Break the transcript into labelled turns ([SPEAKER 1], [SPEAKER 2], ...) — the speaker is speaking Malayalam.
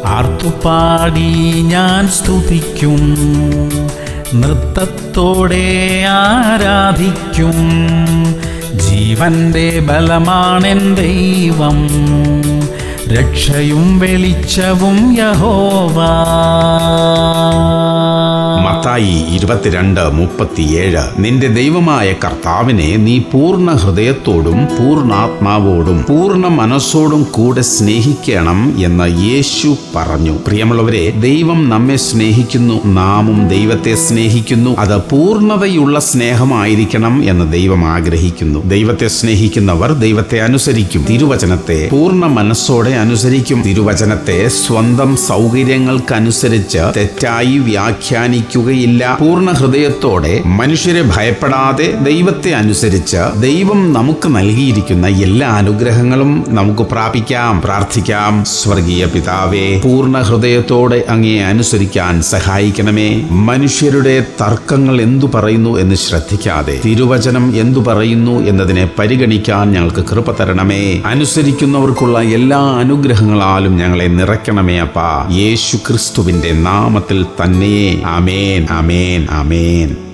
[SPEAKER 1] ആർത്തുപാടി ഞാൻ സ്തുതിക്കും നൃത്തത്തോടെ ആരാധിക്കും ജീവന്റെ ബലമാണെൻ ദൈവം രക്ഷയും വെളിച്ചവും യഹോവ
[SPEAKER 2] മത്തായി ഇരുപത്തിരണ്ട് മുപ്പത്തിയേഴ് നിന്റെ ദൈവമായ കർത്താവിനെ നീ പൂർണ്ണ ഹൃദയത്തോടും പൂർണ്ണാത്മാവോടും പൂർണ്ണ മനസ്സോടും കൂടെ സ്നേഹിക്കണം എന്ന് യേശു പറഞ്ഞു പ്രിയമുള്ളവരെ ദൈവം നമ്മെ സ്നേഹിക്കുന്നു നാമും ദൈവത്തെ സ്നേഹിക്കുന്നു അത് പൂർണ്ണതയുള്ള സ്നേഹമായിരിക്കണം എന്ന് ദൈവം ആഗ്രഹിക്കുന്നു ദൈവത്തെ സ്നേഹിക്കുന്നവർ ദൈവത്തെ അനുസരിക്കും തിരുവചനത്തെ പൂർണ്ണ മനസ്സോടെ അനുസരിക്കും തിരുവചനത്തെ സ്വന്തം സൗകര്യങ്ങൾക്കനുസരിച്ച് തെറ്റായി വ്യാഖ്യാനിക്കുകയില്ല പൂർണ്ണ ഹൃദയത്തോടെ മനുഷ്യരെ ഭയപ്പെടാതെ ദൈവത്തെ അനുസരിച്ച് ദൈവം നമുക്ക് നൽകിയിരിക്കുന്ന എല്ലാ അനുഗ്രഹങ്ങളും നമുക്ക് പ്രാപിക്കാം പ്രാർത്ഥിക്കാം സ്വർഗീയ പിതാവേ പൂർണ്ണ ഹൃദയത്തോടെ അങ്ങയെ അനുസരിക്കാൻ സഹായിക്കണമേ മനുഷ്യരുടെ തർക്കങ്ങൾ എന്തു പറയുന്നു എന്ന് ശ്രദ്ധിക്കാതെ തിരുവചനം എന്തു പറയുന്നു എന്നതിനെ പരിഗണിക്കാൻ ഞങ്ങൾക്ക് കൃപ തരണമേ അനുസരിക്കുന്നവർക്കുള്ള എല്ലാ അനുഗ്രഹങ്ങളാലും ഞങ്ങളെ നിറയ്ക്കണമേ അപ്പാ യേശു ക്രിസ്തുവിന്റെ നാമത്തിൽ തന്നെ ആമേൻ ആമേൻ ആമേൻ